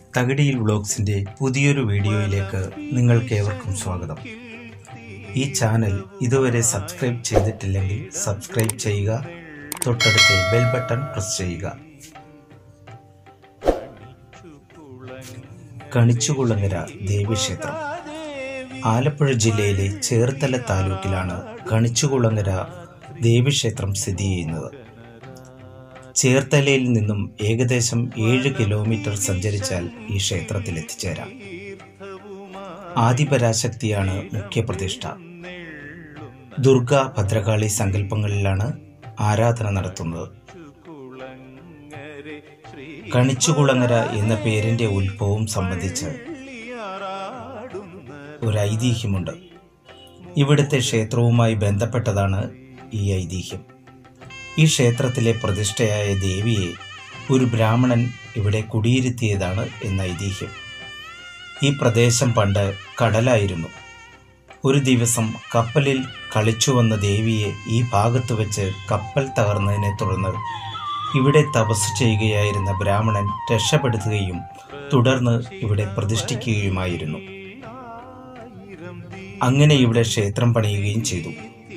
തകിടിയിൽ വ്ളോഗ്സിൻ്റെ പുതിയൊരു വീഡിയോയിലേക്ക് നിങ്ങൾക്കേവർക്കും സ്വാഗതം ഈ ചാനൽ ഇതുവരെ സബ്സ്ക്രൈബ് ചെയ്തിട്ടില്ലെങ്കിൽ സബ്സ്ക്രൈബ് ചെയ്യുക തൊട്ടടുത്ത ബെൽ ബട്ടൺ പ്രസ് ചെയ്യുക കണിച്ചുകുളങ്ങര ദേവീക്ഷേത്രം ആലപ്പുഴ ജില്ലയിലെ ചേർത്തല താലൂക്കിലാണ് കണിച്ചുകുളങ്ങര ദേവീക്ഷേത്രം സ്ഥിതി ചെയ്യുന്നത് ചേർത്തലയിൽ നിന്നും ഏകദേശം ഏഴ് കിലോമീറ്റർ സഞ്ചരിച്ചാൽ ഈ ക്ഷേത്രത്തിൽ എത്തിച്ചേരാം ആദിപരാശക്തിയാണ് മുഖ്യപ്രതിഷ്ഠ ദുർഗ ഭദ്രകാളി സങ്കല്പങ്ങളിലാണ് ആരാധന നടത്തുന്നത് കണിച്ചുകുളങ്ങര എന്ന പേരിന്റെ ഉത്ഭവം സംബന്ധിച്ച് ഒരു ഐതിഹ്യമുണ്ട് ഇവിടുത്തെ ക്ഷേത്രവുമായി ബന്ധപ്പെട്ടതാണ് ഈ ഐതിഹ്യം ഈ ക്ഷേത്രത്തിലെ പ്രതിഷ്ഠയായ ദേവിയെ ഒരു ബ്രാഹ്മണൻ ഇവിടെ കുടിയിരുത്തിയതാണ് എന്ന ഐതിഹ്യം ഈ പ്രദേശം പണ്ട് കടലായിരുന്നു ഒരു ദിവസം കപ്പലിൽ കളിച്ചു വന്ന ദേവിയെ ഈ ഭാഗത്ത് വെച്ച് കപ്പൽ തകർന്നതിനെ തുടർന്ന് ഇവിടെ തപസ് ചെയ്യുകയായിരുന്ന ബ്രാഹ്മണൻ രക്ഷപ്പെടുത്തുകയും തുടർന്ന് ഇവിടെ പ്രതിഷ്ഠിക്കുകയുമായിരുന്നു അങ്ങനെ ഇവിടെ ക്ഷേത്രം പണിയുകയും ചെയ്തു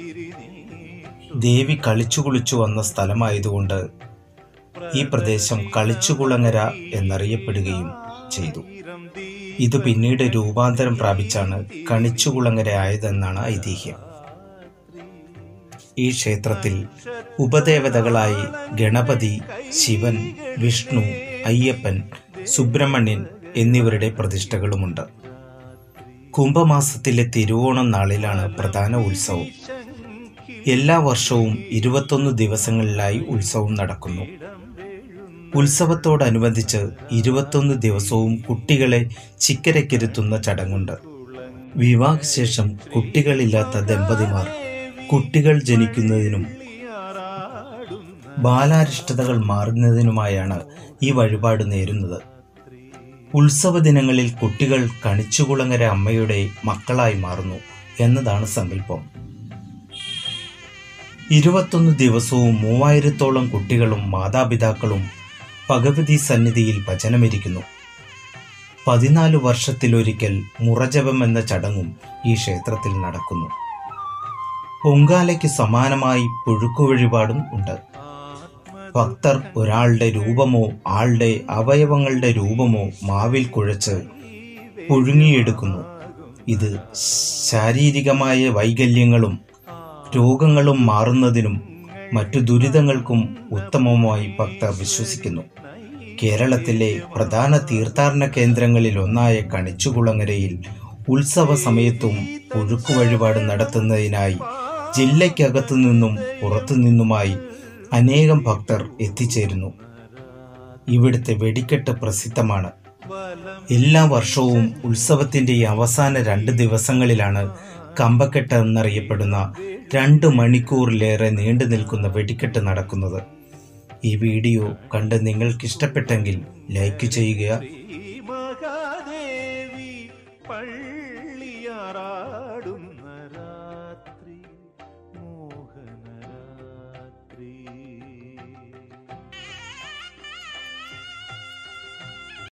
ദേവി കളിച്ചു കുളിച്ചു വന്ന സ്ഥലമായതുകൊണ്ട് ഈ പ്രദേശം കളിച്ചുകുളങ്ങര എന്നറിയപ്പെടുകയും ചെയ്തു ഇത് പിന്നീട് രൂപാന്തരം പ്രാപിച്ചാണ് കണിച്ചുകുളങ്ങര ആയതെന്നാണ് ഐതിഹ്യം ഈ ക്ഷേത്രത്തിൽ ഉപദേവതകളായി ഗണപതി ശിവൻ വിഷ്ണു അയ്യപ്പൻ സുബ്രഹ്മണ്യൻ എന്നിവരുടെ പ്രതിഷ്ഠകളുമുണ്ട് കുംഭമാസത്തിലെ തിരുവോണം നാളിലാണ് പ്രധാന ഉത്സവം എല്ലാ വർഷവും ഇരുപത്തൊന്ന് ദിവസങ്ങളിലായി ഉത്സവം നടക്കുന്നു ഉത്സവത്തോടനുബന്ധിച്ച് ഇരുപത്തൊന്ന് ദിവസവും കുട്ടികളെ ചിക്കരക്കിരുത്തുന്ന ചടങ്ങുണ്ട് വിവാഹശേഷം കുട്ടികളില്ലാത്ത ദമ്പതിമാർ കുട്ടികൾ ജനിക്കുന്നതിനും ബാലാരിഷ്ടതകൾ മാറുന്നതിനുമായാണ് ഈ വഴിപാട് നേരുന്നത് ഉത്സവ ദിനങ്ങളിൽ കുട്ടികൾ കണിച്ചുകുളങ്ങര അമ്മയുടെ മക്കളായി മാറുന്നു എന്നതാണ് സങ്കല്പം ഇരുപത്തൊന്ന് ദിവസവും മൂവായിരത്തോളം കുട്ടികളും മാതാപിതാക്കളും ഭഗവതി സന്നിധിയിൽ ഭജനമിരിക്കുന്നു പതിനാല് വർഷത്തിലൊരിക്കൽ മുറജപം എന്ന ചടങ്ങും ഈ ക്ഷേത്രത്തിൽ നടക്കുന്നു പൊങ്കാലയ്ക്ക് സമാനമായി പുഴുക്കു വഴിപാടും ഉണ്ട് ഭക്തർ ഒരാളുടെ രൂപമോ ആളുടെ അവയവങ്ങളുടെ രൂപമോ മാവിൽ കുഴച്ച് പുഴുങ്ങിയെടുക്കുന്നു ഇത് ശാരീരികമായ വൈകല്യങ്ങളും രോഗങ്ങളും മാറുന്നതിനും മറ്റു ദുരിതങ്ങൾക്കും ഉത്തമമായി ഭക്തർ വിശ്വസിക്കുന്നു കേരളത്തിലെ പ്രധാന തീർത്ഥാടന കേന്ദ്രങ്ങളിൽ ഒന്നായ കണിച്ചുകുളങ്ങരയിൽ ഉത്സവ സമയത്തും ഒഴുക്കു വഴിപാട് നടത്തുന്നതിനായി ജില്ലയ്ക്കകത്തു നിന്നും പുറത്തു നിന്നുമായി അനേകം ഭക്തർ എത്തിച്ചേരുന്നു ഇവിടുത്തെ വെടിക്കെട്ട് പ്രസിദ്ധമാണ് എല്ലാ വർഷവും ഉത്സവത്തിന്റെ ഈ അവസാന രണ്ട് ദിവസങ്ങളിലാണ് കമ്പക്കെട്ട് എന്നറിയപ്പെടുന്ന രണ്ട് മണിക്കൂറിലേറെ നീണ്ടു നിൽക്കുന്ന വെടിക്കെട്ട് നടക്കുന്നത് ഈ വീഡിയോ കണ്ട് നിങ്ങൾക്ക് ഇഷ്ടപ്പെട്ടെങ്കിൽ ലൈക്ക് ചെയ്യുക മഹാദേവി പള്ളി